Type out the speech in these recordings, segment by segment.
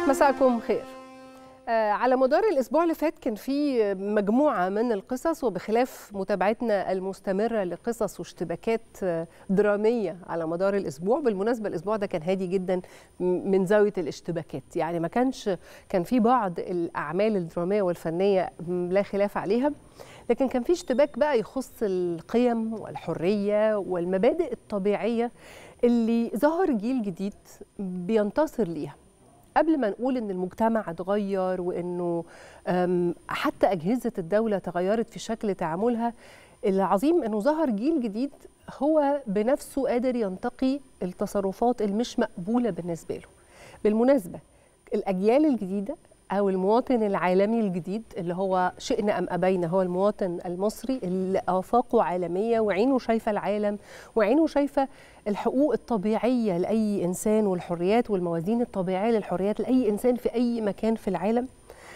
مساءكم خير آه، على مدار الاسبوع اللي فات كان في مجموعه من القصص وبخلاف متابعتنا المستمره لقصص واشتباكات آه، دراميه على مدار الاسبوع بالمناسبه الاسبوع ده كان هادي جدا من زاويه الاشتباكات يعني ما كانش كان في بعض الاعمال الدراميه والفنيه لا خلاف عليها لكن كان في اشتباك بقى يخص القيم والحريه والمبادئ الطبيعيه اللي ظهر جيل جديد بينتصر ليها قبل ما نقول ان المجتمع اتغير وانه أم، حتى اجهزه الدوله تغيرت في شكل تعاملها العظيم انه ظهر جيل جديد هو بنفسه قادر ينتقي التصرفات المش مقبوله بالنسبه له بالمناسبه الاجيال الجديده او المواطن العالمي الجديد اللي هو شئنا ام ابينا هو المواطن المصري اللي افاقه عالميه وعينه شايفه العالم وعينه شايفه الحقوق الطبيعيه لاي انسان والحريات والموازين الطبيعيه للحريات لاي انسان في اي مكان في العالم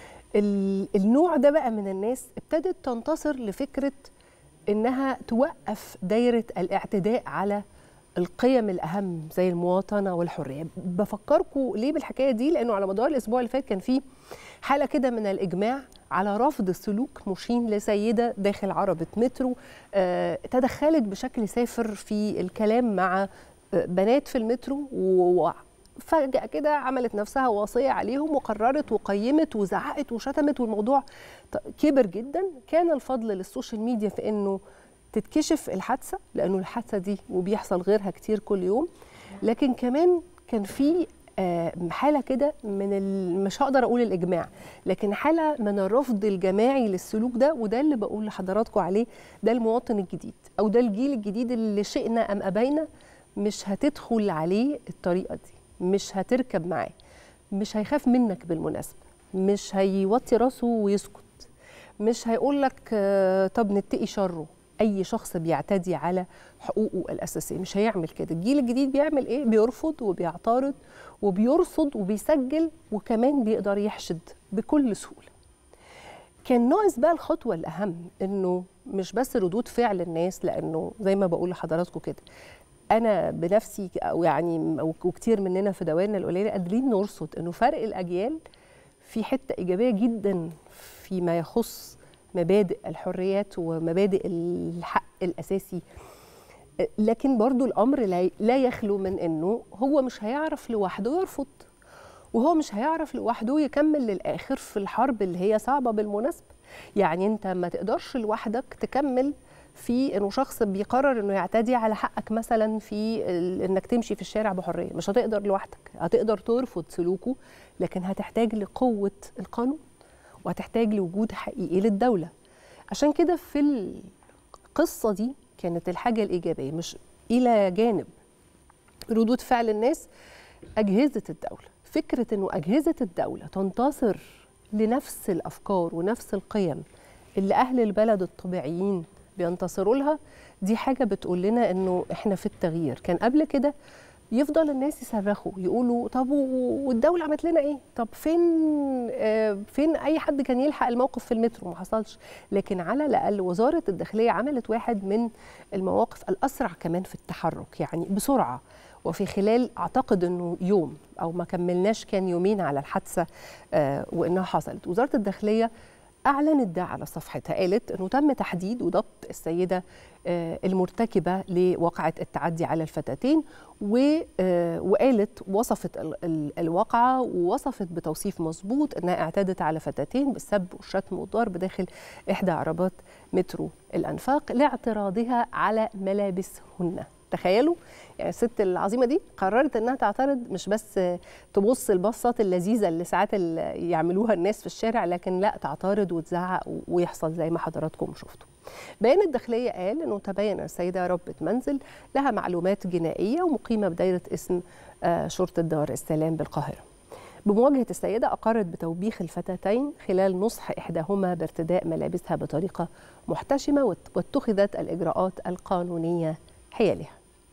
ال- النوع ده بقى من الناس ابتدت تنتصر لفكره انها توقف دايره الاعتداء على القيم الاهم زي المواطنه والحريه بفكركم ليه بالحكايه دي لانه على مدار الاسبوع اللي فات كان في حاله كده من الاجماع على رفض سلوك مشين لسيده داخل عربه مترو آه، تدخلت بشكل سافر في الكلام مع آه، بنات في المترو وفجاه كده عملت نفسها وصيه عليهم وقررت وقيمت وزعقت وشتمت والموضوع ط- كبر جدا كان الفضل للسوشيال ميديا في انه تتكشف الحادثه لانه الحادثه دي وبيحصل غيرها كتير كل يوم لكن كمان كان في آه، حاله كده من ال... مش هقدر اقول الاجماع لكن حاله من الرفض الجماعي للسلوك ده وده اللي بقول لحضراتكم عليه ده المواطن الجديد او ده الجيل الجديد اللي شئنا ام ابينا مش هتدخل عليه الطريقه دي مش هتركب معاه مش هيخاف منك بالمناسبه مش هيوطي راسه ويسكت مش هيقول لك آه، طب نتقي شره اي شخص بيعتدي على حقوقه الاساسيه مش هيعمل كده الجيل الجديد بيعمل ايه بيرفض وبيعترض وبيرصد وبيسجل وكمان بيقدر يحشد بكل سهوله كان ناقص بقى الخطوه الاهم انه مش بس ردود فعل الناس لانه زي ما بقول لحضراتكم كده انا بنفسي او يعني وكتير مننا في دوائرنا القليله قادرين نرصد انه فرق الاجيال في حته ايجابيه جدا فيما يخص مبادئ الحريات ومبادئ الحق الاساسي لكن برضو الامر لا- لا يخلو من انه هو مش هيعرف لوحده يرفض وهو مش هيعرف لوحده يكمل للاخر في الحرب اللي هي صعبه بالمناسبه يعني انت ما تقدرش لوحدك تكمل في انه شخص بيقرر انه يعتدي على حقك مثلا في ال- انك تمشي في الشارع بحريه مش هتقدر لوحدك هتقدر ترفض سلوكه لكن هتحتاج لقوه القانون وهتحتاج لوجود حقيقي للدوله عشان كده في القصه دي كانت الحاجه الايجابيه مش الى جانب ردود فعل الناس اجهزه الدوله فكره انه اجهزه الدوله تنتصر لنفس الافكار ونفس القيم اللي اهل البلد الطبيعيين بينتصروا لها دي حاجه بتقول لنا انه احنا في التغيير كان قبل كده يفضل الناس يصرخوا يقولوا طب و- والدوله عملت لنا ايه طب فين آه فين اي حد كان يلحق الموقف في المترو ما حصلش لكن على الاقل وزاره الداخليه عملت واحد من المواقف الاسرع كمان في التحرك يعني بسرعه وفي خلال اعتقد انه يوم او ما كملناش كان يومين على الحادثه آه وانها حصلت وزاره الداخليه اعلنت ده على صفحتها قالت انه تم تحديد وضبط السيده آه، المرتكبه لواقعه التعدي على الفتاتين و- آه، وقالت وصفت ال- ال- الواقعه ووصفت بتوصيف مظبوط انها اعتدت على فتاتين بالسب والشتم والضرب داخل احدى عربات مترو الانفاق لاعتراضها على ملابسهن تخيلوا يعني الست العظيمه دي قررت انها تعترض مش بس تبص البصات اللذيذه اللي ساعات اللي يعملوها الناس في الشارع لكن لا تعترض وتزعق ويحصل زي ما حضراتكم شفتوا بيان الداخليه قال انه تبين السيده ربة منزل لها معلومات جنائيه ومقيمه بدايره اسم آه، شرطه دار السلام بالقاهره بمواجهة السيدة أقرت بتوبيخ الفتاتين خلال نصح إحداهما بارتداء ملابسها بطريقة محتشمة وات- واتخذت الإجراءات القانونية حيالها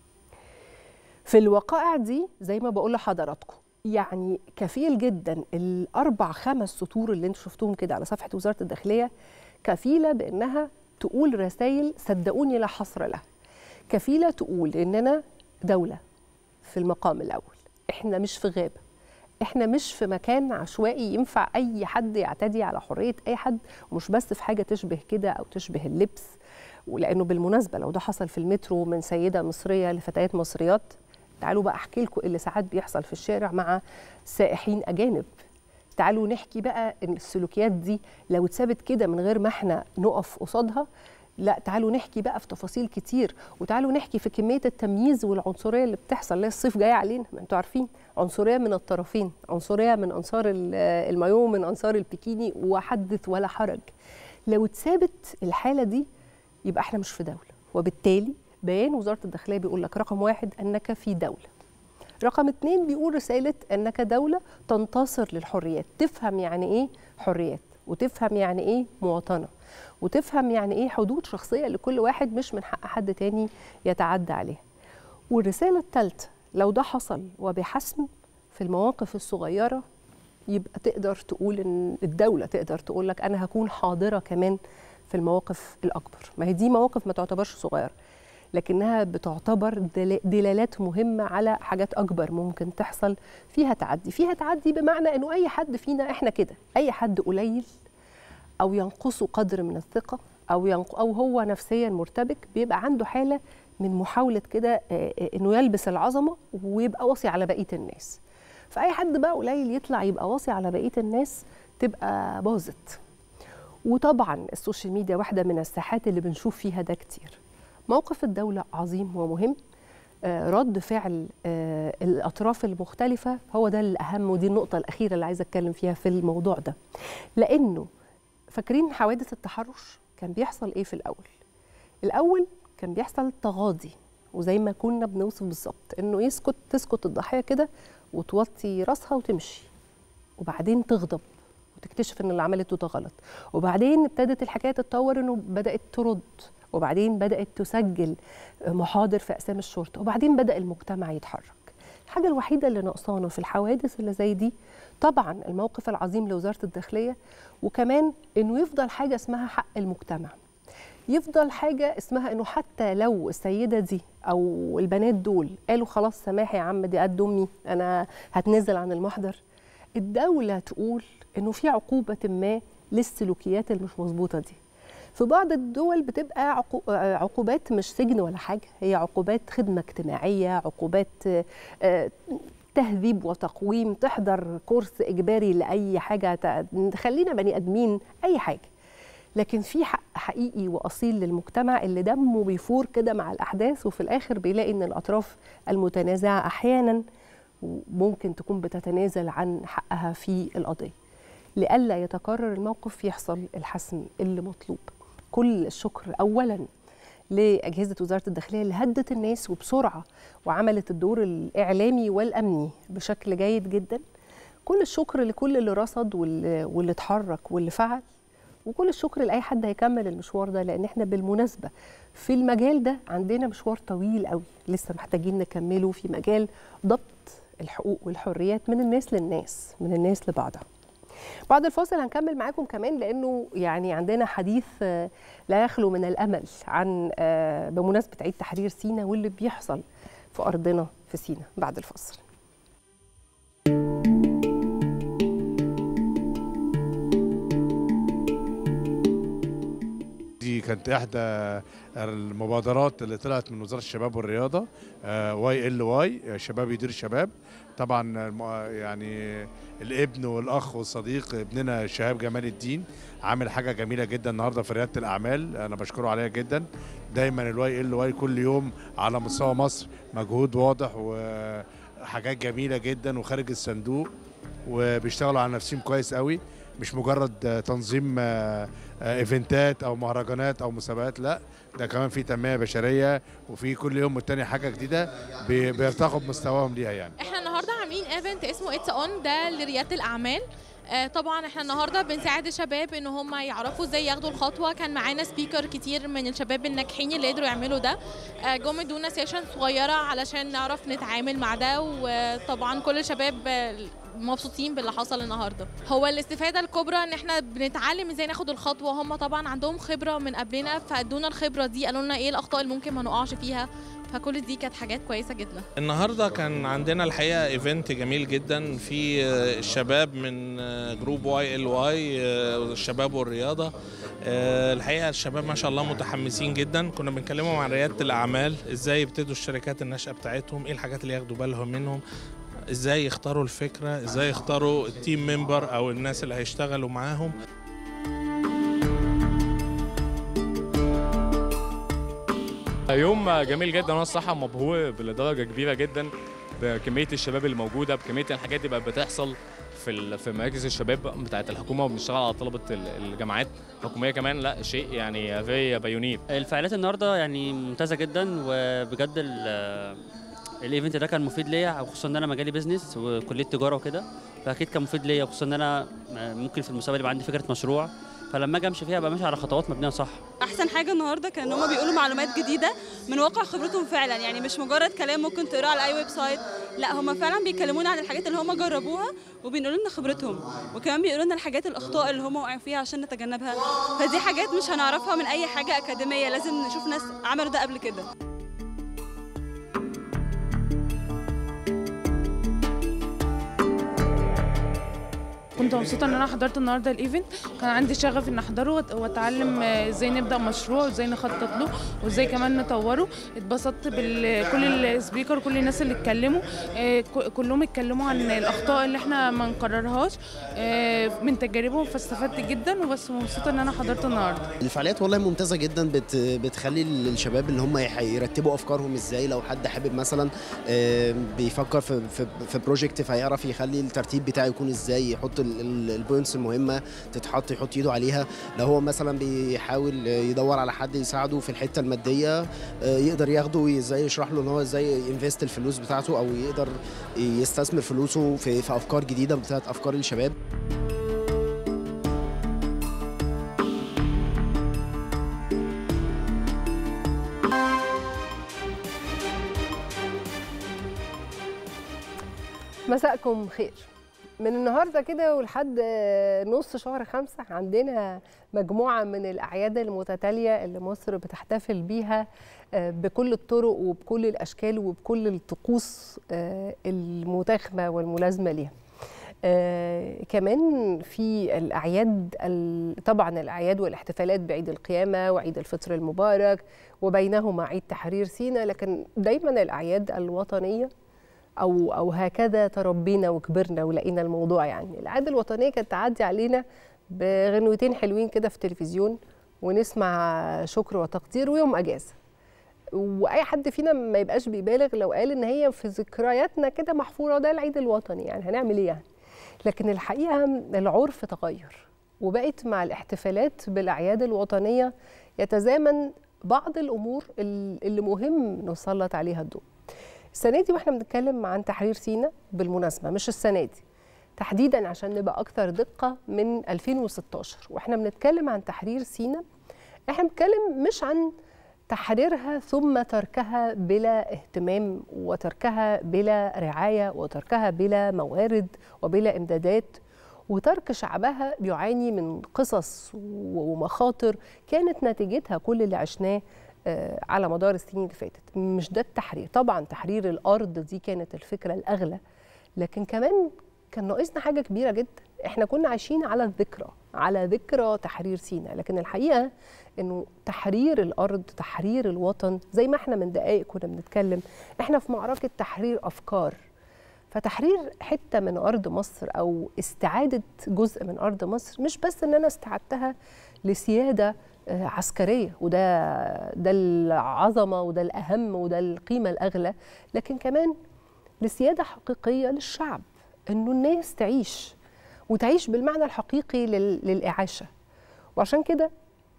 في الوقائع دي زي ما بقول لحضراتكم يعني كفيل جدا الاربع خمس سطور اللي انتم شفتوهم كده على صفحه وزاره الداخليه كفيله بانها تقول رسائل صدقوني لا حصر لها كفيله تقول اننا دوله في المقام الاول احنا مش في غابه احنا مش في مكان عشوائي ينفع اي حد يعتدي على حريه اي حد ومش بس في حاجه تشبه كده او تشبه اللبس ولانه بالمناسبه لو ده حصل في المترو من سيده مصريه لفتيات مصريات تعالوا بقى احكي لكم اللي ساعات بيحصل في الشارع مع سائحين اجانب تعالوا نحكي بقى ان السلوكيات دي لو اتثبت كده من غير ما احنا نقف قصادها لا تعالوا نحكي بقى في تفاصيل كتير وتعالوا نحكي في كميه التمييز والعنصريه اللي بتحصل اللي الصيف جاي علينا ما انتوا عارفين عنصريه من الطرفين عنصريه من انصار المايو ومن انصار البيكيني وحدث ولا حرج لو اتثابت الحاله دي يبقى احنا مش في دوله وبالتالي بيان وزاره الداخليه بيقول لك رقم واحد انك في دوله رقم اتنين بيقول رساله انك دوله تنتصر للحريات تفهم يعني ايه حريات وتفهم يعني ايه مواطنه وتفهم يعني ايه حدود شخصيه لكل واحد مش من حق حد تاني يتعدى عليها والرساله الثالثه لو ده حصل وبحسم في المواقف الصغيره يبقى تقدر تقول ان الدوله تقدر تقول لك انا هكون حاضره كمان في المواقف الاكبر ما هي دي مواقف ما تعتبرش صغيره لكنها بتعتبر دلالات مهمه على حاجات اكبر ممكن تحصل فيها تعدي فيها تعدي بمعنى انه اي حد فينا احنا كده اي حد قليل او ينقصه قدر من الثقه او ينق... او هو نفسيا مرتبك بيبقى عنده حاله من محاوله كده انه يلبس العظمه ويبقى واصي على بقيه الناس فاي حد بقى قليل يطلع يبقى واصي على بقيه الناس تبقى باظت وطبعا السوشيال ميديا واحده من الساحات اللي بنشوف فيها ده كتير موقف الدوله عظيم ومهم آه رد فعل آه الاطراف المختلفه هو ده الاهم ودي النقطه الاخيره اللي عايزه اتكلم فيها في الموضوع ده لانه فاكرين حوادث التحرش كان بيحصل ايه في الاول الاول كان بيحصل تغاضي وزي ما كنا بنوصف بالظبط انه يسكت تسكت الضحيه كده وتوطي راسها وتمشي وبعدين تغضب وتكتشف ان اللي عملته ده غلط وبعدين ابتدت الحكايه تتطور انه بدات ترد وبعدين بدات تسجل محاضر في اقسام الشرطه وبعدين بدا المجتمع يتحرك الحاجه الوحيده اللي ناقصانا في الحوادث اللي زي دي طبعا الموقف العظيم لوزاره الداخليه وكمان انه يفضل حاجه اسمها حق المجتمع يفضل حاجه اسمها انه حتى لو السيده دي او البنات دول قالوا خلاص سماح يا عم دي قد امي انا هتنزل عن المحضر الدوله تقول انه في عقوبه ما للسلوكيات اللي مش مظبوطه دي في بعض الدول بتبقى عقوبات مش سجن ولا حاجه هي عقوبات خدمه اجتماعيه عقوبات تهذيب وتقويم تحضر كورس اجباري لاي حاجه خلينا بني ادمين اي حاجه لكن في حق حقيقي واصيل للمجتمع اللي دمه بيفور كده مع الاحداث وفي الاخر بيلاقي ان الاطراف المتنازعه احيانا ممكن تكون بتتنازل عن حقها في القضيه لئلا يتكرر الموقف يحصل الحسم اللي مطلوب كل الشكر اولا لاجهزه وزاره الداخليه اللي هدت الناس وبسرعه وعملت الدور الاعلامي والامني بشكل جيد جدا كل الشكر لكل اللي رصد واللي, واللي اتحرك واللي فعل وكل الشكر لاي حد هيكمل المشوار ده لان احنا بالمناسبه في المجال ده عندنا مشوار طويل قوي لسه محتاجين نكمله في مجال ضبط الحقوق والحريات من الناس للناس من الناس لبعضها بعد الفاصل هنكمل معاكم كمان لانه يعني عندنا حديث لا يخلو من الامل عن بمناسبه عيد تحرير سينا واللي بيحصل في ارضنا في سينا بعد الفاصل دي كانت احدى المبادرات اللي طلعت من وزاره الشباب والرياضه واي ال واي شباب يدير شباب طبعا يعني الابن والاخ والصديق ابننا شهاب جمال الدين عامل حاجه جميله جدا النهارده في رياده الاعمال انا بشكره عليها جدا دايما الواي ال واي كل يوم على مستوى مصر مجهود واضح وحاجات جميله جدا وخارج الصندوق وبيشتغلوا على نفسهم كويس قوي مش مجرد تنظيم ايفنتات او مهرجانات او مسابقات لا ده كمان في تنميه بشريه وفي كل يوم والتاني حاجه جديده بيرتقوا بمستواهم ليها يعني احنا النهارده عاملين ايفنت اسمه اتس اون ده لرياده الاعمال آه طبعا احنا النهارده بنساعد الشباب ان هم يعرفوا ازاي ياخدوا الخطوه كان معانا سبيكر كتير من الشباب الناجحين اللي قدروا يعملوا ده آه جم ادونا سيشن صغيره علشان نعرف نتعامل مع ده وطبعا كل الشباب مبسوطين باللي حصل النهارده هو الاستفاده الكبرى ان احنا بنتعلم ازاي ناخد الخطوه هم طبعا عندهم خبره من قبلنا فادونا الخبره دي قالوا لنا ايه الاخطاء اللي ممكن ما نقعش فيها فكل دي كانت حاجات كويسه جدا النهارده كان عندنا الحقيقه ايفنت جميل جدا في الشباب من جروب واي ال واي الشباب والرياضه الحقيقه الشباب ما شاء الله متحمسين جدا كنا بنكلمهم عن رياده الاعمال ازاي يبتدوا الشركات الناشئه بتاعتهم ايه الحاجات اللي ياخدوا بالهم منهم ازاي يختاروا الفكره ازاي يختاروا التيم ممبر او الناس اللي هيشتغلوا معاهم يوم جميل جدا وانا الصراحه مبهور لدرجه كبيره جدا بكميه الشباب اللي موجوده بكميه الحاجات اللي بقت بتحصل في في مراكز الشباب بتاعه الحكومه وبنشتغل على طلبه الجامعات الحكوميه كمان لا شيء يعني في بايونير الفعاليات النهارده يعني ممتازه جدا وبجد الايفنت ده كان مفيد ليا وخصوصا ان انا مجالي بيزنس وكليه تجاره وكده فاكيد كان مفيد ليا وخصوصا ان انا ممكن في المستقبل يبقى عندي فكره مشروع فلما اجي امشي فيها ابقى ماشي على خطوات مبنيه صح احسن حاجه النهارده كان ان هم بيقولوا معلومات جديده من واقع خبرتهم فعلا يعني مش مجرد كلام ممكن تقراه على اي ويب سايت لا هم فعلا بيكلمونا عن الحاجات اللي هم جربوها وبينقلوا لنا خبرتهم وكمان بيقولوا لنا الحاجات الاخطاء اللي هم واقعين فيها عشان نتجنبها فدي حاجات مش هنعرفها من اي حاجه اكاديميه لازم نشوف ناس عملوا ده قبل كده كنت مبسوطه ان انا حضرت النهارده الايفنت كان عندي شغف ان احضره واتعلم ازاي نبدا مشروع وازاي نخطط له وازاي كمان نطوره اتبسطت بكل السبيكر كل الناس اللي اتكلموا كلهم اتكلموا عن الاخطاء اللي احنا ما نكررهاش من تجاربهم فاستفدت جدا وبس مبسوطه ان انا حضرت النهارده الفعاليات والله ممتازه جدا بت بتخلي الشباب اللي هم يرتبوا افكارهم ازاي لو حد حابب مثلا بيفكر في في, في بروجكت فيعرف يخلي الترتيب بتاعه يكون ازاي يحط البوينتس المهمه تتحط يحط ايده عليها لو هو مثلا بيحاول يدور على حد يساعده في الحته الماديه يقدر ياخده ازاي يشرح له ان هو ازاي ينفست الفلوس بتاعته او يقدر يستثمر فلوسه في, في افكار جديده بتاعت افكار الشباب مساءكم خير من النهارده كده ولحد نص شهر خمسة عندنا مجموعة من الأعياد المتتالية اللي مصر بتحتفل بيها بكل الطرق وبكل الأشكال وبكل الطقوس المتاخمة والملازمة ليها آه كمان في الأعياد طبعا الأعياد والاحتفالات بعيد القيامة وعيد الفطر المبارك وبينهما عيد تحرير سينا لكن دايما الأعياد الوطنية او او هكذا تربينا وكبرنا ولقينا الموضوع يعني العاده الوطنيه كانت تعدي علينا بغنوتين حلوين كده في التلفزيون ونسمع شكر وتقدير ويوم اجازه واي حد فينا ما يبقاش بيبالغ لو قال ان هي في ذكرياتنا كده محفوره ده العيد الوطني يعني هنعمل ايه يعني لكن الحقيقه العرف تغير وبقت مع الاحتفالات بالاعياد الوطنيه يتزامن بعض الامور اللي مهم نسلط عليها الضوء السنه دي واحنا بنتكلم عن تحرير سينا بالمناسبه مش السنه دي تحديدا عشان نبقى اكثر دقه من 2016 واحنا بنتكلم عن تحرير سينا احنا بنتكلم مش عن تحريرها ثم تركها بلا اهتمام وتركها بلا رعايه وتركها بلا موارد وبلا امدادات وترك شعبها بيعاني من قصص ومخاطر كانت نتيجتها كل اللي عشناه على مدار السنين اللي فاتت مش ده التحرير طبعا تحرير الارض دي كانت الفكره الاغلى لكن كمان كان ناقصنا حاجه كبيره جدا احنا كنا عايشين على الذكرى على ذكرى تحرير سينا لكن الحقيقه انه تحرير الارض تحرير الوطن زي ما احنا من دقائق كنا بنتكلم احنا في معركه تحرير افكار فتحرير حته من ارض مصر او استعاده جزء من ارض مصر مش بس ان انا استعدتها لسياده عسكريه وده ده العظمه وده الاهم وده القيمه الاغلى لكن كمان لسياده حقيقيه للشعب انه الناس تعيش وتعيش بالمعنى الحقيقي للاعاشه وعشان كده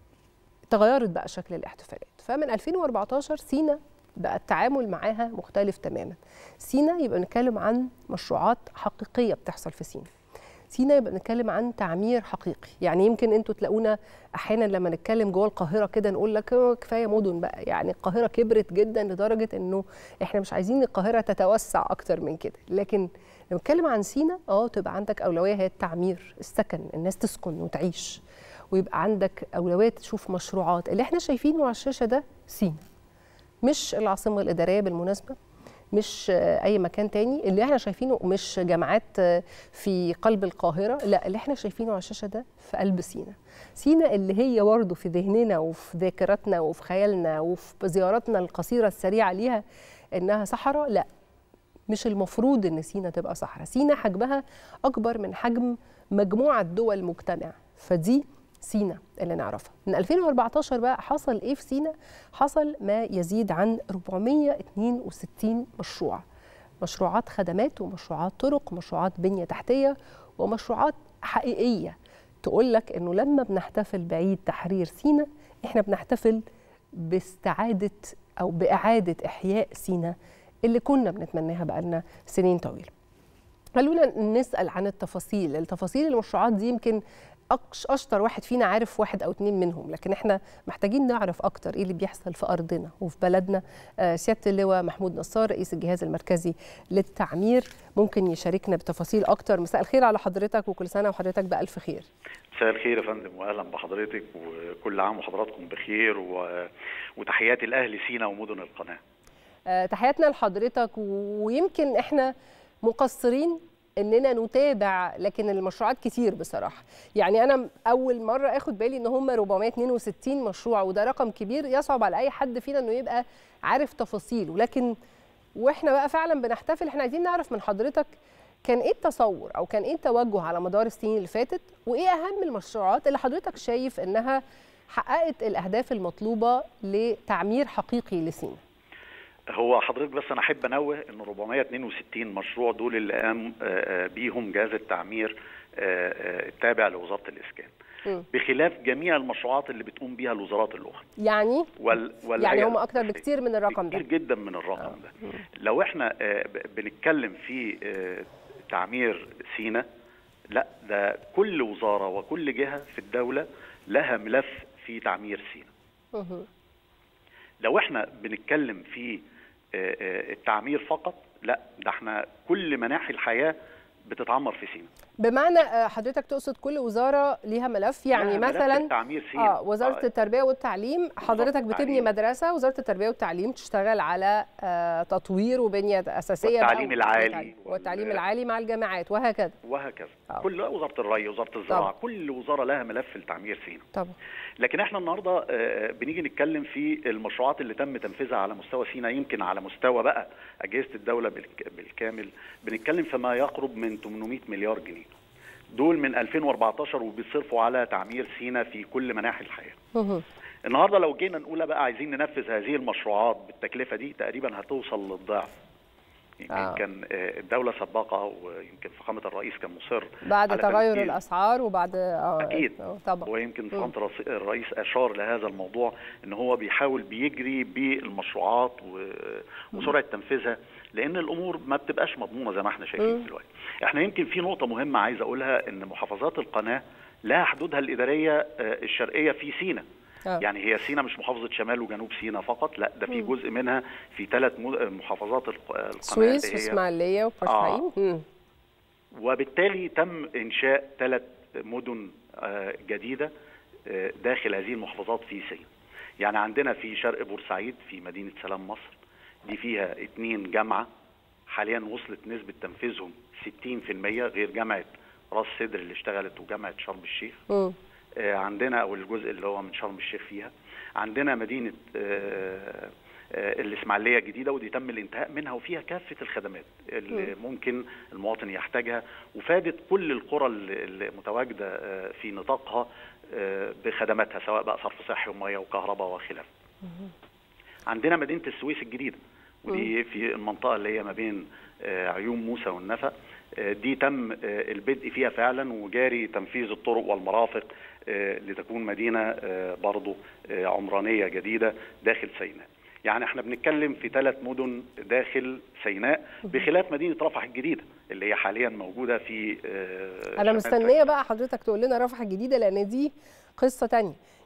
تغيرت بقى شكل الاحتفالات فمن 2014 سينا بقى التعامل معاها مختلف تماما سينا يبقى نتكلم عن مشروعات حقيقيه بتحصل في سينا سينا يبقى نتكلم عن تعمير حقيقي يعني يمكن انتوا تلاقونا احيانا لما نتكلم جوه القاهره كده نقول لك كفايه مدن بقى يعني القاهره كبرت جدا لدرجه انه احنا مش عايزين القاهره تتوسع اكتر من كده لكن لما نتكلم عن سينا اه تبقى عندك اولويه هي التعمير السكن الناس تسكن وتعيش ويبقى عندك اولويه تشوف مشروعات اللي احنا شايفينه على الشاشه ده سينا مش العاصمه الاداريه بالمناسبه مش آه، اي مكان تاني اللي احنا شايفينه مش جامعات آه، في قلب القاهره لا اللي احنا شايفينه على الشاشه ده في قلب سينا سينا اللي هي برضه في ذهننا وفي ذاكرتنا وفي خيالنا وفي زياراتنا القصيره السريعه ليها انها صحراء لا مش المفروض ان سينا تبقى صحراء سينا حجمها اكبر من حجم مجموعه دول مجتمع فدي سينا اللي نعرفها من 2014 بقى حصل ايه في سينا حصل ما يزيد عن 462 مشروع مشروعات خدمات ومشروعات طرق ومشروعات بنية تحتية ومشروعات حقيقية تقول لك انه لما بنحتفل بعيد تحرير سينا احنا بنحتفل باستعادة او بإعادة إحياء سينا اللي كنا بنتمناها بقالنا سنين طويلة خلونا نسأل عن التفاصيل التفاصيل المشروعات دي يمكن أكش- اشطر واحد فينا عارف واحد او اتنين منهم لكن احنا محتاجين نعرف اكتر ايه اللي بيحصل في ارضنا وفي بلدنا آه، سياده اللواء محمود نصار رئيس الجهاز المركزي للتعمير ممكن يشاركنا بتفاصيل اكتر مساء الخير على حضرتك وكل سنه وحضرتك بالف خير مساء الخير يا فندم واهلا بحضرتك وكل عام وحضراتكم بخير و... وتحياتي لاهل سينا ومدن القناه. آه، تحياتنا لحضرتك و- ويمكن احنا مقصرين اننا نتابع لكن المشروعات كتير بصراحه يعني انا اول مره اخد بالي ان هم 462 مشروع وده رقم كبير يصعب على اي حد فينا انه يبقى عارف تفاصيله لكن واحنا بقى فعلا بنحتفل احنا عايزين نعرف من حضرتك كان ايه التصور او كان ايه التوجه على مدار السنين اللي فاتت وايه اهم المشروعات اللي حضرتك شايف انها حققت الاهداف المطلوبه لتعمير حقيقي لسينا هو حضرتك بس انا احب انوه ان 462 مشروع دول اللي قام آه، آه، بيهم جهاز التعمير آه، آه، التابع لوزاره الاسكان. مم. بخلاف جميع المشروعات اللي بتقوم بيها الوزارات الاخرى. يعني وال... والهيئة يعني هم اكتر المصرية. بكتير من الرقم كتير ده جدا من الرقم ده لو احنا آه، ب- بنتكلم في آه، تعمير سينا لا ده كل وزاره وكل جهه في الدوله لها ملف في تعمير سينا مهم. لو احنا بنتكلم في آه، آه، التعمير فقط لا ده احنا كل مناحي الحياه بتتعمر في سينا بمعنى آه، حضرتك تقصد كل وزاره ليها ملف يعني لها ملف مثلا التعمير سينا اه وزاره آه، التربيه والتعليم حضرتك بتبني التعليم. مدرسه وزاره التربيه والتعليم تشتغل على آه، تطوير وبنيه اساسيه بقى والتعليم العالي والتعليم- وال- والتعليم العالي مع الجامعات وهكذا وهكذا آه. كل وزاره الري وزاره الزراعه طبعا. كل وزاره لها ملف لتعمير سينا طبعا لكن احنا النهارده آه، بنيجي نتكلم في المشروعات اللي تم تنفيذها على مستوى سينا يمكن على مستوى بقى اجهزه الدوله بالك- بالكامل بنتكلم في ما يقرب من 800 مليار جنيه دول من 2014 وبيصرفوا على تعمير سينا في كل مناحي الحياه مهم. النهارده لو جينا نقول بقى عايزين ننفذ هذه المشروعات بالتكلفه دي تقريبا هتوصل للضعف يمكن آه. كان آه، الدوله سباقه ويمكن فخامه الرئيس كان مصر بعد على تغير تنفيذ الاسعار وبعد اه أكيد. آه، طبعا ويمكن مم. فخامه الرئيس- الرئيس اشار لهذا الموضوع ان هو بيحاول بيجري بالمشروعات و- وسرعه تنفيذها لان الامور ما بتبقاش مضمونه زي ما احنا شايفين مم. دلوقتي. احنا يمكن في نقطه مهمه عايز اقولها ان محافظات القناه لها حدودها الاداريه آه، الشرقيه في سينا. آه. يعني هي سينا مش محافظه شمال وجنوب سينا فقط لا ده في مم. جزء منها في ثلاث محافظات الق- القناه السويس اللي هي- واسماعيليه وبورسعيد مم. وبالتالي تم انشاء ثلاث مدن آه، جديده آه، داخل هذه المحافظات في سينا. يعني عندنا في شرق بورسعيد في مدينه سلام مصر دي فيها اثنين جامعه حاليا وصلت نسبه تنفيذهم 60% غير جامعه راس سدر اللي اشتغلت وجامعه شرم الشيخ. مم. آه، عندنا او الجزء اللي هو من شرم الشيخ فيها عندنا مدينه آه، آه، الاسماعيليه الجديده ودي تم الانتهاء منها وفيها كافه الخدمات اللي ممكن المواطن يحتاجها وفادت كل القرى اللي اللي متواجده آه، في نطاقها آه، بخدماتها سواء بقى صرف صحي وميه وكهرباء وخلافه. عندنا مدينه السويس الجديده ودي في المنطقه اللي هي ما بين آه، عيون موسى والنفق آه، دي تم آه، البدء فيها فعلا وجاري تنفيذ الطرق والمرافق آه، لتكون مدينه آه، برضو آه، عمرانيه جديده داخل سيناء. يعني احنا بنتكلم في ثلاث مدن داخل سيناء بخلاف مدينه رفح الجديده اللي هي حاليا موجوده في آه، انا شمال مستنيه بقى حضرتك تقول لنا رفح الجديده لان دي قصه تانية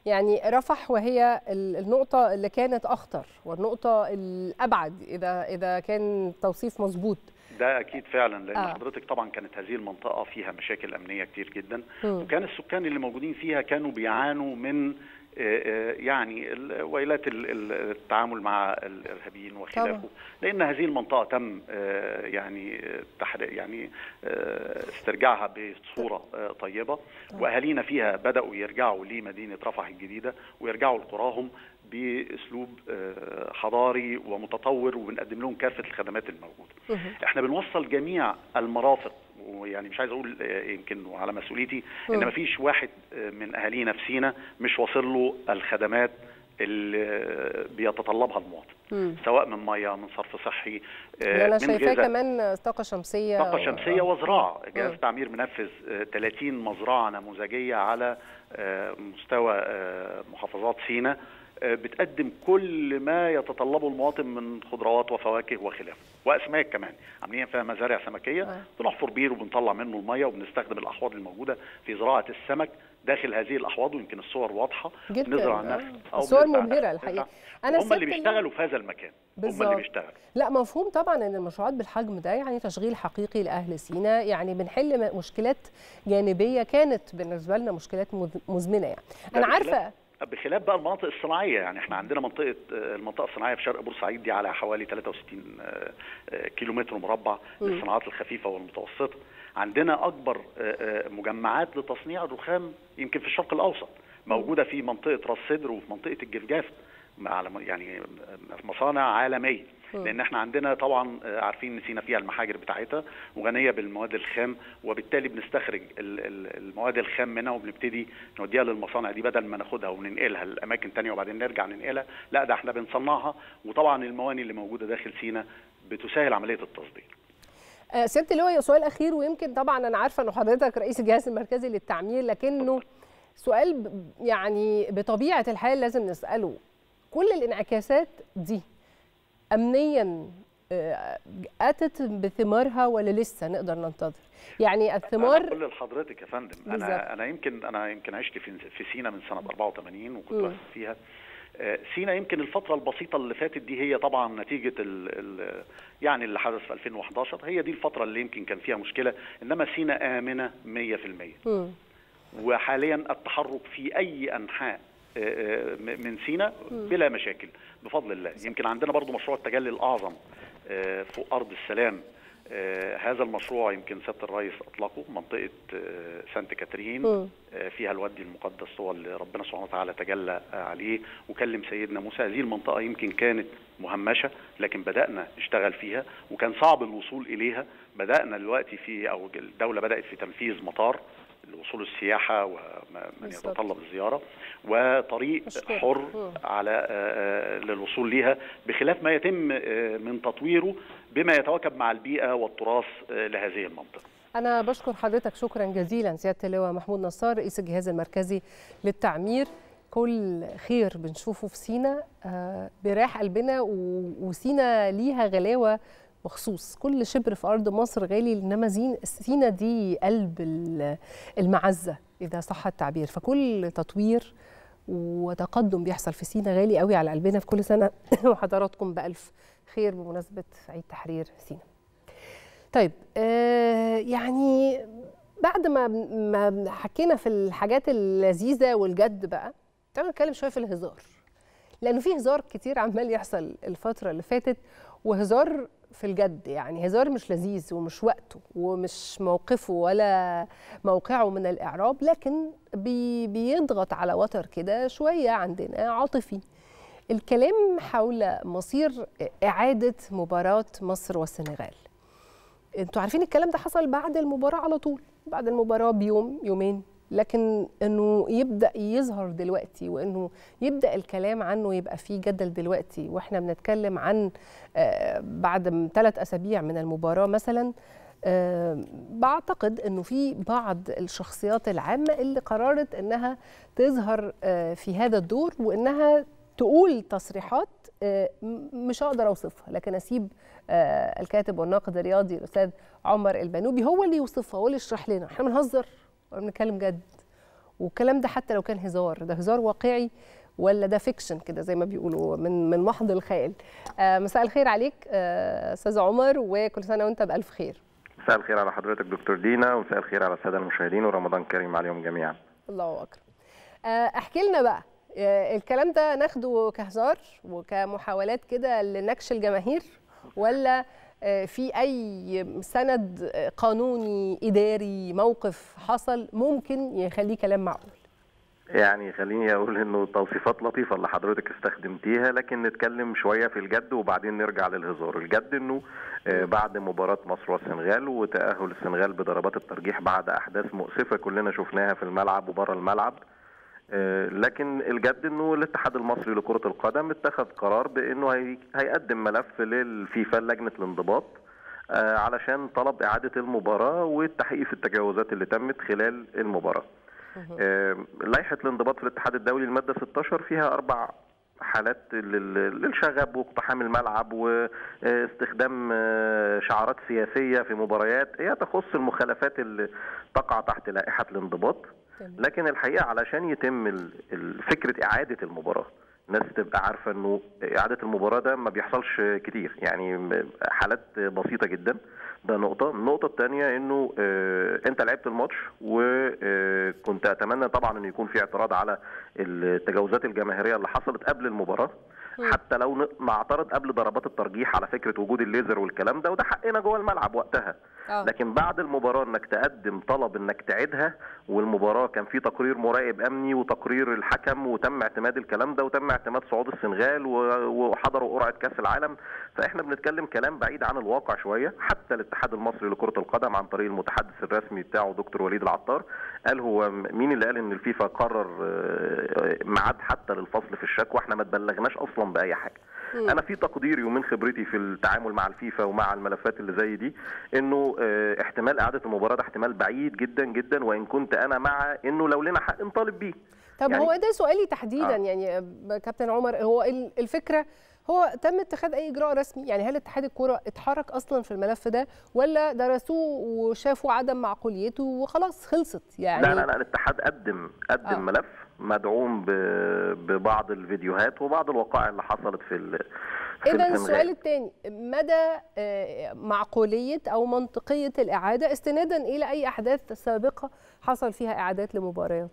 يعني رفح وهي ال- النقطه اللي كانت اخطر والنقطه الابعد اذا اذا كان توصيف مظبوط ده اكيد فعلا لان آه. آه. حضرتك طبعا كانت هذه المنطقه فيها مشاكل امنيه كتير جدا مم. وكان السكان اللي موجودين فيها كانوا بيعانوا من آه، آه، يعني ال- ويلات ال- ال- التعامل مع الارهابيين وخلافه طبعاً. لان هذه المنطقه تم آه، يعني آه، تحرير يعني آه، استرجاعها بصوره آه، طيبه واهالينا فيها بداوا يرجعوا لمدينه رفح الجديده ويرجعوا لقراهم باسلوب آه، حضاري ومتطور وبنقدم لهم كافه الخدمات الموجوده. احنا بنوصل جميع المرافق ويعني مش عايز اقول آه، يمكن على مسؤوليتي ان مم. مفيش واحد آه، من اهالينا في سينا مش واصل له الخدمات اللي آه، بيتطلبها المواطن مم. سواء من ميه من صرف صحي آه، اللي انا من شايفاه غذاء. كمان طاقه شمسيه طاقة و- شمسية وزراعة جهاز مم. تعمير منفذ آه، 30 مزرعة نموذجية على آه، مستوى آه، محافظات سيناء آه، بتقدم كل ما يتطلبه المواطن من خضروات وفواكه وخلافه واسماك كمان عاملين فيها مزارع سمكيه آه. بنحفر بير وبنطلع منه الميه وبنستخدم الاحواض الموجوده في زراعه السمك داخل هذه الاحواض ويمكن الصور واضحه جدا بنزرع آه. نفس أو صور بنزرع مبهرة نفس الحقيقة. الزرع. أنا هم اللي سبت ال- بيشتغلوا في هذا المكان هم بالظبط. اللي بيشتغلوا لا مفهوم طبعا ان المشروعات بالحجم ده يعني تشغيل حقيقي لاهل سيناء يعني بنحل م- مشكلات جانبيه كانت بالنسبه لنا مشكلات مز- مزمنه يعني ده انا بخلاف- عارفه بخلاف بقى المناطق الصناعيه يعني احنا عندنا منطقه آه، المنطقه الصناعيه في شرق بورسعيد دي على حوالي 63 آه، آه، كيلو متر مربع مم. للصناعات الخفيفه والمتوسطه عندنا اكبر آه، آه، مجمعات لتصنيع الرخام يمكن في الشرق الاوسط موجوده في منطقه راس سدر وفي منطقه الجرجاف على م- يعني مصانع عالميه مم. لان احنا عندنا طبعا آه، عارفين ان سينا فيها المحاجر بتاعتها وغنيه بالمواد الخام وبالتالي بنستخرج ال- ال- المواد الخام منها وبنبتدي نوديها للمصانع دي بدل ما ناخدها وننقلها لاماكن تانية وبعدين نرجع ننقلها لا ده احنا بنصنعها وطبعا المواني اللي موجوده داخل سينا بتسهل عمليه التصدير آه، سياده اللواء سؤال اخير ويمكن طبعا انا عارفه ان حضرتك رئيس الجهاز المركزي للتعمير لكنه سؤال ب- يعني بطبيعه الحال لازم نساله كل الانعكاسات دي امنيا آه، اتت بثمارها ولا لسه نقدر ننتظر يعني انا الثمار كل لحضرتك يا فندم بالظبط. انا انا يمكن انا يمكن عشت في في سينا من سنه 84 وكنت مم. بس فيها آه، سينا يمكن الفترة البسيطة اللي فاتت دي هي طبعا نتيجة ال ال يعني اللي حدث في 2011 هي دي الفترة اللي يمكن كان فيها مشكلة إنما سينا آمنة 100% مم. وحاليا التحرك في أي أنحاء آه، آه، م- من سينا بلا مشاكل بفضل الله يمكن عندنا برضو مشروع التجلي الأعظم آه، فوق أرض السلام آه، هذا المشروع يمكن سيادة الرئيس أطلقه منطقة آه، سانت كاترين مم. آه، فيها الوادي المقدس هو اللي ربنا سبحانه وتعالى تجلى آه، عليه وكلم سيدنا موسى هذه المنطقة يمكن كانت مهمشة لكن بدأنا نشتغل فيها وكان صعب الوصول إليها بدأنا دلوقتي في أو الدولة بدأت في تنفيذ مطار لوصول السياحة ومن بالظبط. يتطلب الزيارة وطريق مشكور. حر مم. على آه، آه، للوصول ليها بخلاف ما يتم آه، من تطويره بما يتواكب مع البيئة والتراث آه، لهذه المنطقة أنا بشكر حضرتك شكرا جزيلا سيادة اللواء محمود نصار رئيس الجهاز المركزي للتعمير كل خير بنشوفه في سينا آه، بيريح قلبنا و- وسينا ليها غلاوة مخصوص كل شبر في أرض مصر غالي إنما زين- سينا دي قلب ال- المعزة إذا صح التعبير فكل تطوير وتقدم بيحصل في سينا غالي قوي على قلبنا في كل سنة وحضراتكم بألف خير بمناسبة عيد تحرير سينا طيب آه يعني بعد ما ما حكينا في الحاجات اللذيذه والجد بقى تعالوا نتكلم شويه في الهزار لانه في هزار كتير عمال يحصل الفتره اللي فاتت وهزار في الجد يعني هزار مش لذيذ ومش وقته ومش موقفه ولا موقعه من الاعراب لكن بي بيضغط على وتر كده شويه عندنا عاطفي الكلام حول مصير اعاده مباراه مصر والسنغال انتوا عارفين الكلام ده حصل بعد المباراه على طول بعد المباراه بيوم يومين لكن انه يبدا يظهر دلوقتي وانه يبدا الكلام عنه يبقى فيه جدل دلوقتي واحنا بنتكلم عن آه، بعد ثلاث اسابيع من المباراه مثلا آه، بعتقد انه في بعض الشخصيات العامه اللي قررت انها تظهر آه، في هذا الدور وانها تقول تصريحات آه، م- مش هقدر اوصفها لكن اسيب آه، الكاتب والناقد الرياضي الاستاذ عمر البنوبي هو اللي يوصفها هو اللي يشرح لنا احنا بنهزر ولا بنتكلم جد والكلام ده حتى لو كان هزار ده هزار واقعي ولا ده فيكشن كده زي ما بيقولوا من من محض الخيال آه مساء الخير عليك آه، استاذ عمر وكل سنه وانت بالف خير مساء الخير على حضرتك دكتور دينا ومساء الخير على الساده المشاهدين ورمضان كريم عليهم جميعا الله اكبر آه، احكي لنا بقى آه، الكلام ده ناخده كهزار وكمحاولات كده لنكش الجماهير ولا آه، في اي سند آه، قانوني اداري موقف حصل ممكن يخليه كلام معقول يعني خليني اقول انه توصيفات لطيفه اللي حضرتك استخدمتيها لكن نتكلم شويه في الجد وبعدين نرجع للهزار الجد انه آه، بعد مباراه مصر والسنغال وتاهل السنغال بضربات الترجيح بعد احداث مؤسفه كلنا شفناها في الملعب وبره الملعب آه، لكن الجد انه الاتحاد المصري لكره القدم اتخذ قرار بانه هي- هيقدم ملف للفيفا لجنه الانضباط آه، علشان طلب اعاده المباراه والتحقيق في التجاوزات اللي تمت خلال المباراه آه، لائحه الانضباط في الاتحاد الدولي الماده 16 فيها اربع حالات لل- للشغب واقتحام الملعب واستخدام آه، شعارات سياسيه في مباريات هي تخص المخالفات اللي تقع تحت لائحه الانضباط لكن الحقيقه علشان يتم ال- ال- فكره اعاده المباراه الناس تبقى عارفه انه اعاده المباراه ده ما بيحصلش كتير يعني م- حالات بسيطه جدا ده نقطه النقطه الثانيه انه آه، انت لعبت الماتش وكنت اتمنى طبعا انه يكون في اعتراض على التجاوزات الجماهيريه اللي حصلت قبل المباراه حتى لو ن- نعترض قبل ضربات الترجيح على فكره وجود الليزر والكلام ده وده حقنا جوه الملعب وقتها آه. لكن بعد المباراه انك تقدم طلب انك تعيدها والمباراه كان في تقرير مراقب امني وتقرير الحكم وتم اعتماد الكلام ده وتم اعتماد صعود السنغال و- وحضروا قرعه كاس العالم فاحنا بنتكلم كلام بعيد عن الواقع شويه حتى الاتحاد المصري لكره القدم عن طريق المتحدث الرسمي بتاعه دكتور وليد العطار قال هو م- مين اللي قال ان الفيفا قرر آه، ميعاد حتى للفصل في الشكوى احنا ما تبلغناش اصلا باي حاجه انا في تقديري ومن خبرتي في التعامل مع الفيفا ومع الملفات اللي زي دي انه آه، احتمال اعاده المباراه ده احتمال بعيد جدا جدا وان كنت انا مع انه لو لنا حق نطالب بيه طب يعني- هو ده سؤالي تحديدا آه. يعني آه، كابتن عمر هو ال- الفكره هو تم اتخاذ اي اجراء رسمي يعني هل اتحاد الكوره اتحرك اصلا في الملف ده ولا درسوه وشافوا عدم معقوليته وخلاص خلصت يعني لا لا لا الاتحاد قدم قدم آه. ملف مدعوم ب- ببعض الفيديوهات وبعض الوقائع اللي حصلت في ال- في اذا السنغال. السؤال الثاني مدى آه، معقوليه او منطقيه الاعاده استنادا الى اي احداث سابقه حصل فيها اعادات لمباريات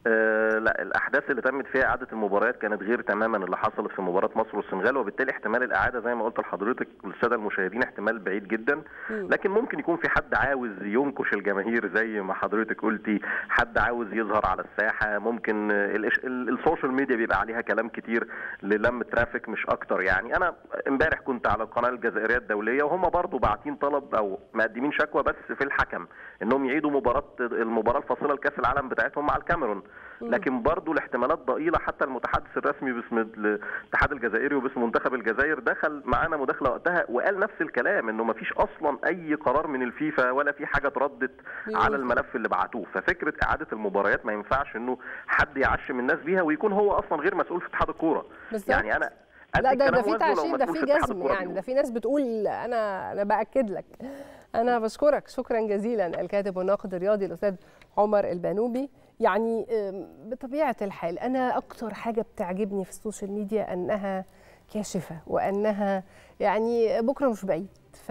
آه لا الاحداث اللي تمت فيها اعاده المباريات كانت غير تماما اللي حصلت في مباراه مصر والسنغال وبالتالي احتمال الاعاده زي ما قلت لحضرتك والساده المشاهدين احتمال بعيد جدا لكن ممكن يكون في حد عاوز ينكش الجماهير زي ما حضرتك قلتي حد عاوز يظهر على الساحه ممكن آه، الإش- ال- السوشيال ميديا بيبقى عليها كلام كتير للم ترافيك مش اكتر يعني انا امبارح كنت على القناه الجزائريه الدوليه وهم برضو باعتين طلب او مقدمين شكوى بس في الحكم انهم يعيدوا مباراه المباراه الفاصله لكاس العالم بتاعتهم مع الكاميرون لكن برضو الاحتمالات ضئيله حتى المتحدث الرسمي باسم الاتحاد الجزائري وباسم منتخب الجزائر دخل معانا مداخله وقتها وقال نفس الكلام انه ما فيش اصلا اي قرار من الفيفا ولا في حاجه اتردت على الملف اللي بعتوه ففكره اعاده المباريات ما ينفعش انه حد يعشم الناس بيها ويكون هو اصلا غير مسؤول في اتحاد الكوره بالظبط. يعني انا قد لا ده ده الكلام في وزنه لو تعشيم ده مسؤول في اتحاد جزم الكورة يعني بيقول. ده في ناس بتقول انا انا باكد لك انا بشكرك شكرا جزيلا الكاتب والناقد الرياضي الاستاذ عمر البانوبي يعني أم، بطبيعه الحال انا اكتر حاجه بتعجبني في السوشيال ميديا انها كاشفه وانها يعني بكره مش بعيد ف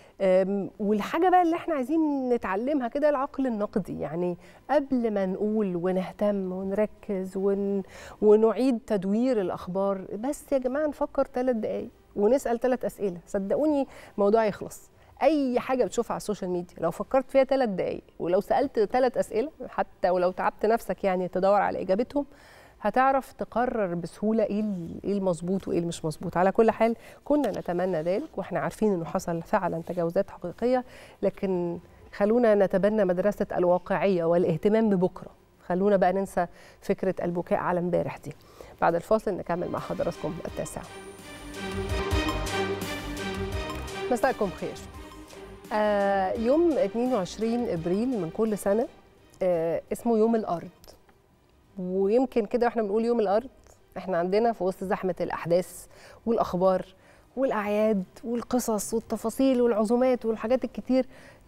أم، والحاجه بقى اللي احنا عايزين نتعلمها كده العقل النقدي يعني قبل ما نقول ونهتم ونركز ون ونعيد تدوير الاخبار بس يا جماعه نفكر ثلاث دقائق ونسال ثلاث اسئله صدقوني الموضوع يخلص اي حاجه بتشوفها على السوشيال ميديا لو فكرت فيها ثلاث دقائق ولو سالت ثلاث اسئله حتى ولو تعبت نفسك يعني تدور على اجابتهم هتعرف تقرر بسهوله ايه ال- ايه المظبوط وايه المش مظبوط على كل حال كنا نتمنى ذلك واحنا عارفين انه حصل فعلا تجاوزات حقيقيه لكن خلونا نتبنى مدرسه الواقعيه والاهتمام ببكره خلونا بقى ننسى فكره البكاء على امبارح دي بعد الفاصل نكمل مع حضراتكم التاسعه مساءكم خير آه يوم 22 ابريل من كل سنه آه اسمه يوم الارض ويمكن كده واحنا بنقول يوم الارض احنا عندنا في وسط زحمه الاحداث والاخبار والاعياد والقصص والتفاصيل والعزومات والحاجات الكتير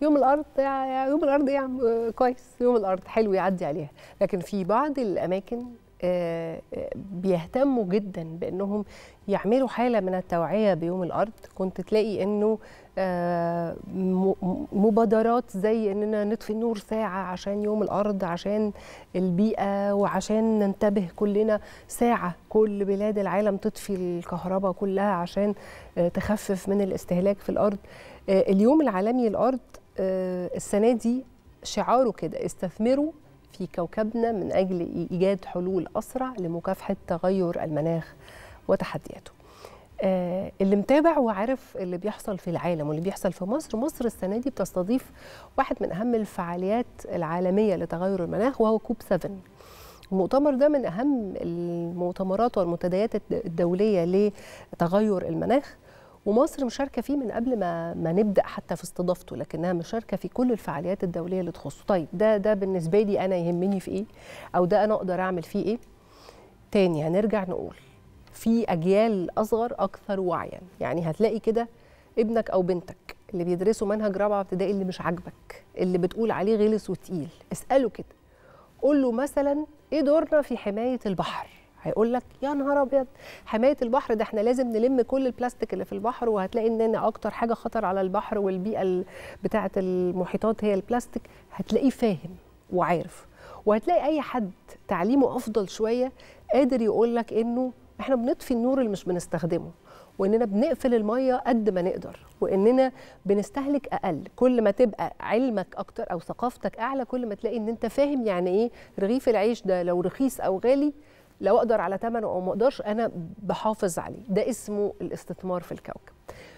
يوم الارض يا يا يوم الارض يا عم آه، كويس يوم الارض حلو يعدي عليها لكن في بعض الاماكن آه، آه، بيهتموا جدا بانهم يعملوا حاله من التوعيه بيوم الارض كنت تلاقي انه آه، م- م- مبادرات زي اننا نطفي النور ساعه عشان يوم الارض عشان البيئه وعشان ننتبه كلنا ساعه كل بلاد العالم تطفي الكهرباء كلها عشان آه، تخفف من الاستهلاك في الارض آه، اليوم العالمي للارض آه، السنه دي شعاره كده استثمروا في كوكبنا من اجل ايجاد حلول اسرع لمكافحه تغير المناخ وتحدياته آه، اللي متابع وعارف اللي بيحصل في العالم واللي بيحصل في مصر مصر السنه دي بتستضيف واحد من اهم الفعاليات العالميه لتغير المناخ وهو كوب 7 المؤتمر ده من اهم المؤتمرات والمنتديات الد- الدوليه لتغير المناخ ومصر مشاركه فيه من قبل ما ما نبدا حتى في استضافته لكنها مشاركه في كل الفعاليات الدوليه اللي تخصه طيب ده ده بالنسبه لي انا يهمني في ايه او ده انا اقدر اعمل فيه ايه تاني هنرجع نقول في اجيال اصغر اكثر وعيا يعني هتلاقي كده ابنك او بنتك اللي بيدرسوا منهج رابعه ابتدائي اللي مش عاجبك اللي بتقول عليه غلس وتقيل اساله كده قول له مثلا ايه دورنا في حمايه البحر هيقول لك يا نهار ابيض حمايه البحر ده احنا لازم نلم كل البلاستيك اللي في البحر وهتلاقي ان اكتر حاجه خطر على البحر والبيئه ال- بتاعه المحيطات هي البلاستيك هتلاقيه فاهم وعارف وهتلاقي اي حد تعليمه افضل شويه قادر يقول لك انه احنا بنطفي النور اللي مش بنستخدمه واننا بنقفل الميه قد ما نقدر واننا بنستهلك اقل كل ما تبقى علمك اكتر او ثقافتك اعلى كل ما تلاقي ان انت فاهم يعني ايه رغيف العيش ده لو رخيص او غالي لو اقدر على ثمنه او ما اقدرش انا بحافظ عليه ده اسمه الاستثمار في الكوكب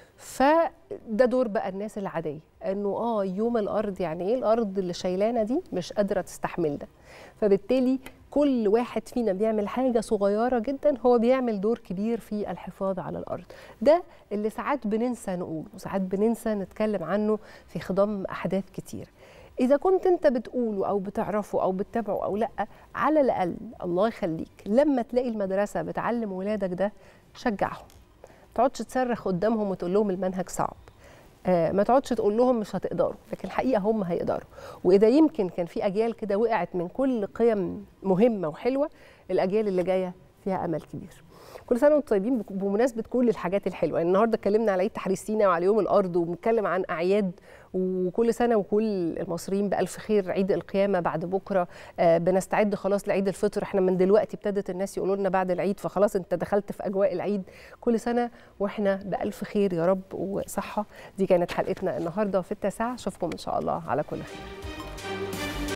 فده دور بقى الناس العاديه انه اه يوم الارض يعني ايه الارض اللي شايلانا دي مش قادره تستحمل ده فبالتالي كل واحد فينا بيعمل حاجه صغيره جدا هو بيعمل دور كبير في الحفاظ على الارض ده اللي ساعات بننسى نقوله وساعات بننسى نتكلم عنه في خضم احداث كتير اذا كنت انت بتقوله او بتعرفه او بتتابعه او لا على الاقل الله يخليك لما تلاقي المدرسه بتعلم ولادك ده شجعهم ما تقعدش تصرخ قدامهم وتقول لهم المنهج صعب آه، ما تقعدش تقول لهم مش هتقدروا لكن الحقيقه هم هيقدروا واذا يمكن كان في اجيال كده وقعت من كل قيم مهمه وحلوه الاجيال اللي جايه فيها امل كبير كل سنه وانتم طيبين بك- بمناسبه كل الحاجات الحلوه يعني النهارده اتكلمنا على عيد تحرير سيناء وعلى يوم الارض وبنتكلم عن اعياد وكل سنه وكل المصريين بالف خير عيد القيامه بعد بكره آه بنستعد خلاص لعيد الفطر احنا من دلوقتي ابتدت الناس يقولوا لنا بعد العيد فخلاص انت دخلت في اجواء العيد كل سنه واحنا بالف خير يا رب وصحه دي كانت حلقتنا النهارده في التاسعه اشوفكم ان شاء الله على كل خير